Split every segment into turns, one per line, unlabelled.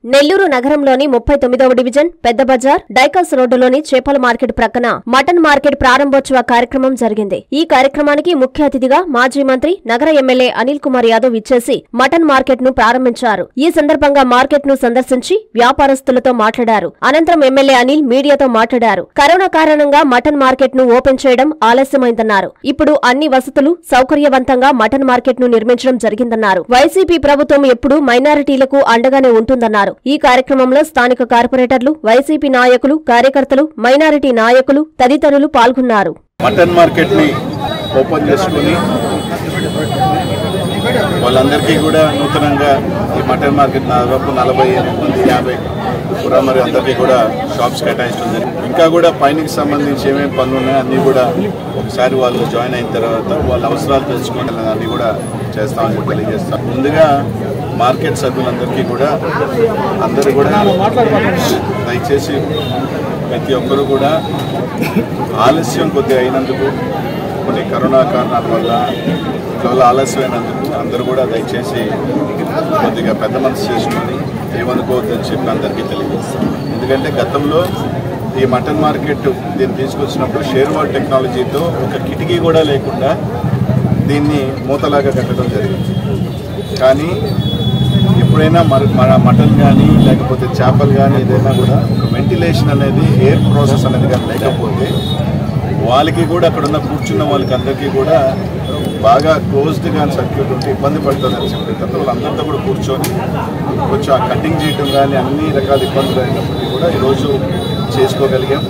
నెల్లూరు నగరంలోని ముప్పై తొమ్మిదవ డివిజన్ పెద్ద బజార్ డైకాస్ రోడ్డులోని చేపల మార్కెట్ ప్రక్కన మటన్ మార్కెట్ ప్రారంభోత్సవ కార్యక్రమం జరిగింది ఈ కార్యక్రమానికి ముఖ్య అతిథిగా మాజీ మంత్రి నగర ఎమ్మెల్యే అనిల్ కుమార్ యాదవ్ ఇచ్చేసి మటన్ మార్కెట్ ను ప్రారంభించారు ఈ సందర్భంగా మార్కెట్ ను సందర్శించి వ్యాపారస్తులతో మాట్లాడారు అనంతరం ఎమ్మెల్యే అనిల్ మీడియాతో మాట్లాడారు కరోనా కారణంగా మటన్ మార్కెట్ ను ఓపెన్ చేయడం ఆలస్యమైందన్నారు ఇప్పుడు అన్ని వసతులు సౌకర్యవంతంగా మటన్ మార్కెట్ ను నిర్మించడం జరిగిందన్నారు వైసీపీ ప్రభుత్వం ఎప్పుడూ మైనారిటీలకు అండగానే ఉంటుందన్నారు ఈ కార్యక్రమంలో స్థానిక కార్పొరేటర్లు వైసీపీ నాయకులు కార్యకర్తలు మైనారిటీ నాయకులు తదితరులు పాల్గొన్నారు
మటన్ మార్కెట్ని ఓపెన్ చేసుకుని వాళ్ళందరికీ కూడా నూతనంగా ఈ మటన్ మార్కెట్ దాదాపు నలభై ఎనిమిది మంది యాభై కూడా మరి అందరికీ కూడా షాప్స్ కేటాయిస్తుంది ఇంకా కూడా పైనకి సంబంధించి ఏమేమి పనులు ఉన్నాయో అన్నీ కూడా ఒకసారి వాళ్ళు జాయిన్ అయిన తర్వాత వాళ్ళ అవసరాలు తెలుసుకోవడం అన్నీ కూడా చేస్తామని చెప్పి తెలియజేస్తాం ముందుగా మార్కెట్ సభ్యులందరికీ కూడా అందరూ కూడా దయచేసి ప్రతి ఒక్కరు కూడా ఆలస్యం కొద్దిగా అయినందుకు కొన్ని కరోనా కారణాల వల్ల ఇవాళ ఆలస్యమైనందుకు అందరూ కూడా దయచేసి కొద్దిగా పెద్ద మనసు చేసుకొని ఏమనుకోవద్దని చెప్పి అందరికీ తెలియజేస్తాం ఎందుకంటే గతంలో ఈ మటన్ మార్కెట్ దీన్ని తీసుకొచ్చినప్పుడు షేర్వాల్ టెక్నాలజీతో ఒక కిటికీ కూడా లేకుండా దీన్ని మూతలాగా కట్టడం జరిగింది కానీ ఎప్పుడైనా మరి మన మటన్ కానీ లేకపోతే చేపలు కానీ ఏదైనా కూడా ఒక వెంటిలేషన్ అనేది ఎయిర్ ప్రాసెస్ అనేది కానీ లేకపోతే వాళ్ళకి కూడా అక్కడ ఉన్న కూర్చున్న వాళ్ళకి అందరికీ కూడా బాగా క్లోజ్డ్ గా సర్క్యూట్ ఉంటే ఇబ్బంది పడుతుందని చెప్పి తర్వాత వాళ్ళందరితో కూడా కూర్చొని కొంచెం ఆ కటింగ్ చేయడం కానీ అన్ని రకాల ఇబ్బందులు అయినప్పటికీ కూడా ఈరోజు చేసుకోగలిగాం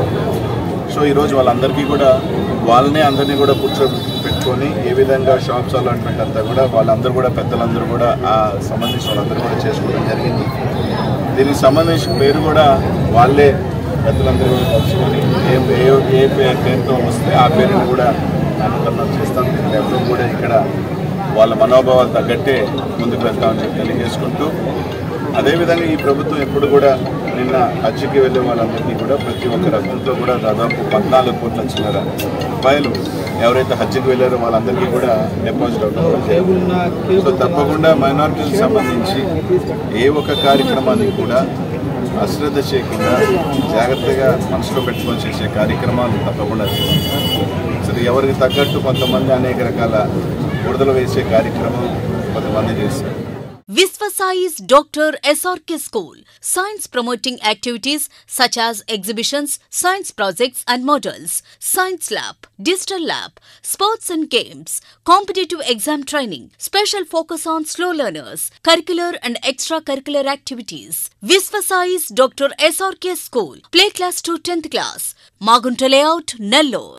సో ఈరోజు వాళ్ళందరికీ కూడా వాళ్ళనే అందరినీ కూడా కూర్చోబెట్టుకొని ఏ విధంగా షాప్స్ అలాట్మెంట్ అంతా కూడా వాళ్ళందరూ కూడా పెద్దలందరూ కూడా ఆ సంబంధించిన వాళ్ళందరూ కూడా చేసుకోవడం జరిగింది దీనికి సంబంధించిన పేరు కూడా వాళ్ళే పెద్దలందరూ కూడా కలుసుకొని ఏ ఏ ఏ పే- పేరుతో వస్తే ఆ పేరుని కూడా నామకరణం చేస్తాం ఎవరు కూడా ఇక్కడ వాళ్ళ మనోభావాలు తగ్గట్టే ముందుకు వెళ్తామని చెప్పి తెలియజేసుకుంటూ అదేవిధంగా ఈ ప్రభుత్వం ఎప్పుడు కూడా నిన్న హజ్కి వెళ్ళే వాళ్ళందరికీ కూడా ప్రతి ఒక్క రకంతో కూడా దాదాపు పద్నాలుగు కోట్ల చిల్లర రూపాయలు ఎవరైతే హజ్కి వెళ్ళారో వాళ్ళందరికీ కూడా డిపాజిట్ అవ్వడం కూడా జరిగింది. సో తప్పకుండా మైనారిటీలకు సంబంధించి ఏ ఒక్క కార్యక్రమాన్ని కూడా అశ్రద్ధ చేయకుండా జాగ్రత్తగా మనసులో పెట్టుకొని చేసే కార్యక్రమాలు తప్పకుండా చేస్తాం సరే ఎవరికి తగ్గట్టు కొంతమంది అనేక రకాల బురదలు వేసే కార్యక్రమం కొంతమంది చేస్తారు
Visvasize Dr. SRK School. Science promoting activities such as exhibitions, science projects and models, science lab, digital lab, sports and games, competitive exam training, special focus on slow learners, curricular and extracurricular activities. Visvasize Dr. SRK School. Play class to 10th class. Magunta layout, Nellore.